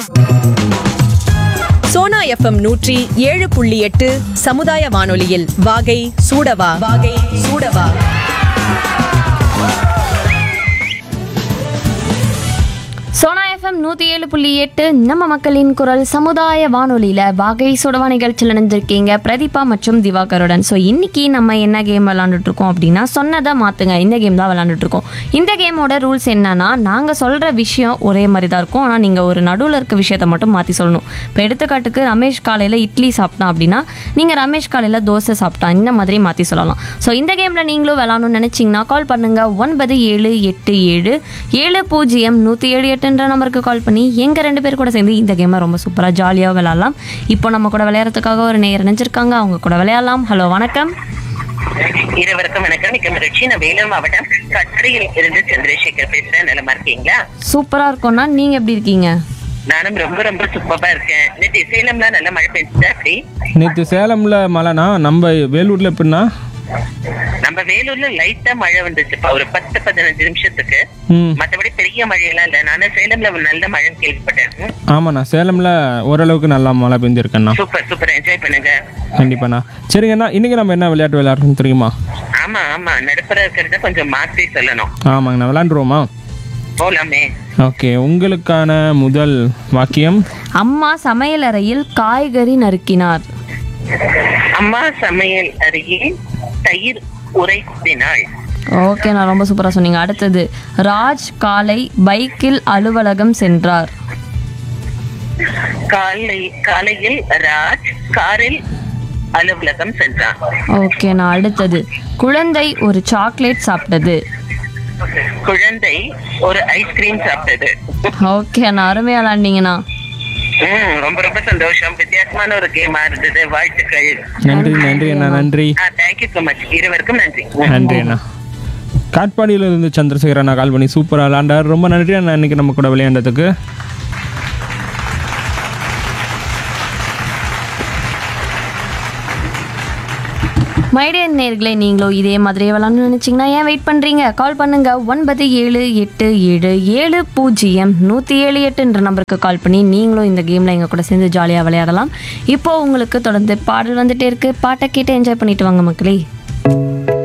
Sona FM நூற்றி ஏழு புள்ளி எட்டு சமுதாய வானொலியில் வாகை சூடவா வாகை சூடவா சோனா எஃப்எம் நூற்றி ஏழு புள்ளி எட்டு நம்ம மக்களின் குரல் சமுதாய வானொலியில் வாகை சுடவா நிகழ்ச்சியில் இணைஞ்சிருக்கீங்க பிரதீபா மற்றும் திவாகருடன் ஸோ இன்னைக்கு நம்ம என்ன கேம் விளாண்டுட்டு இருக்கோம் அப்படின்னா சொன்னதை மாற்றுங்க இந்த கேம் தான் விளாண்டுட்டு இருக்கோம் இந்த கேமோட ரூல்ஸ் என்னன்னா நாங்கள் சொல்கிற விஷயம் ஒரே மாதிரி தான் இருக்கும் ஆனால் நீங்கள் ஒரு நடுவில் இருக்க விஷயத்த மட்டும் மாற்றி சொல்லணும் இப்போ எடுத்துக்காட்டுக்கு ரமேஷ் காலையில் இட்லி சாப்பிட்டான் அப்படின்னா நீங்கள் ரமேஷ் காலையில் தோசை சாப்பிட்டான் இந்த மாதிரி மாற்றி சொல்லலாம் ஸோ இந்த கேமில் நீங்களும் விளாடணும்னு நினச்சிங்கன்னா கால் பண்ணுங்கள் ஒன்பது ஏழு எட்டு ஏழு ஏழு பூஜ்ஜியம் நூற்றி ஏழு எட்டுன்ற நம்பருக்கு கால் பண்ணி எங்கள் ரெண்டு பேர் கூட சேர்ந்து இந்த கேமை ரொம்ப சூப்பராக ஜாலியாக விளாட்லாம் இப்போ நம்ம கூட விளையாடுறதுக்காக ஒரு நேரம் நினைச்சிருக்காங்க அவங்க கூட விளையாடலாம் ஹலோ வணக்கம் இருவருக்கும் வணக்கம் மிக்க மகிழ்ச்சி நான் வேலூர் மாவட்டம் கட்டுரையில் இருந்து சந்திரசேகர் பேசுறேன் நலமா இருக்கீங்களா சூப்பராக இருக்கோம்னா நீங்கள் எப்படி இருக்கீங்க நானும் ரொம்ப ரொம்ப சூப்பரா இருக்கேன் நேற்று சேலம்ல நல்ல மழை பெஞ்சுதா அப்படி நேற்று சேலமில் மழைனா நம்ம வேலூரில் எப்படின்னா நம்ம வேலூர்ல லைட்டா மழை வந்துச்சுப்பா ஒரு பத்து பதினஞ்சு நிமிஷத்துக்கு ம் மத்தபடி பெரிய மழையெல்லாம் இல்ல நானும் சேலம்ல நல்ல மழை கேள்விப்பட்டேன் ம், ஆமாண்ணா சேலமில் ஓரளவுக்கு நல்லா மழை பெஞ்சிருக்கேண்ணா சூப்பர் சூப்பர் என்ஜாய் பண்ணுங்க கண்டிப்பாண்ணா சரிங்கண்ணா இன்றைக்கி நம்ம என்ன விளையாட்டு விளையாடுறோம் தெரியுமா ஆமா ஆமா நடுப்புற இருக்கிறத கொஞ்சம் மாற்றி சொல்லணும் ஆமாங்கண்ணா விளையாண்டுருவோமா போலாமே ஓகே உங்களுக்கான முதல் வாக்கியம் அம்மா சமையலறையில் காய்கறி நறுக்கினார் அம்மா சமையல் அருகே தயிர் உரைத்தினாள் ஓகே நான் ரொம்ப சூப்பராக சொன்னீங்க அடுத்தது ராஜ் காலை பைக்கில் அலுவலகம் சென்றார் காலை காலையில் ராஜ் காரில் அலுவலகம் சென்றான் ஓகே நான் அடுத்தது குழந்தை ஒரு சாக்லேட் சாப்பிட்டது குழந்தை ஒரு ஐஸ்கிரீம் சாப்பிட்டது ஓகே நான் அருமையாக விளாண்டிங்கண்ணா ம், ரொம்ப ரொம்ப சந்தோஷம் வித்தியாசமான ஒரு கேமா இருந்தது வாழ்த்துக்கள் நன்றி நன்றி அண்ணா நன்றி தேங்க்யூ so மச் இருவருக்கும் நன்றி நன்றி அண்ணா காட்பாடியில இருந்து சந்திரசேகர் அண்ணா கால் பண்ணி சூப்பராக விளாண்டார் ரொம்ப நன்றி அண்ணா இன்னைக்கு நம்ம கூட விளையாண்டதுக்கு மைடியன் நேர்களே நீங்களும் இதே மாதிரியே விளாட்னு நினச்சிங்கன்னா ஏன் வெயிட் பண்ணுறீங்க கால் பண்ணுங்க ஒன்பது ஏழு எட்டு ஏழு ஏழு பூஜ்ஜியம் நூற்றி ஏழு எட்டுன்ற நம்பருக்கு கால் பண்ணி நீங்களும் இந்த கேமில் எங்கள் கூட சேர்ந்து ஜாலியாக விளையாடலாம் இப்போ உங்களுக்கு தொடர்ந்து பாடல் வந்துட்டே இருக்கு பாட்டை கேட்டு என்ஜாய் பண்ணிட்டு வாங்க மக்களே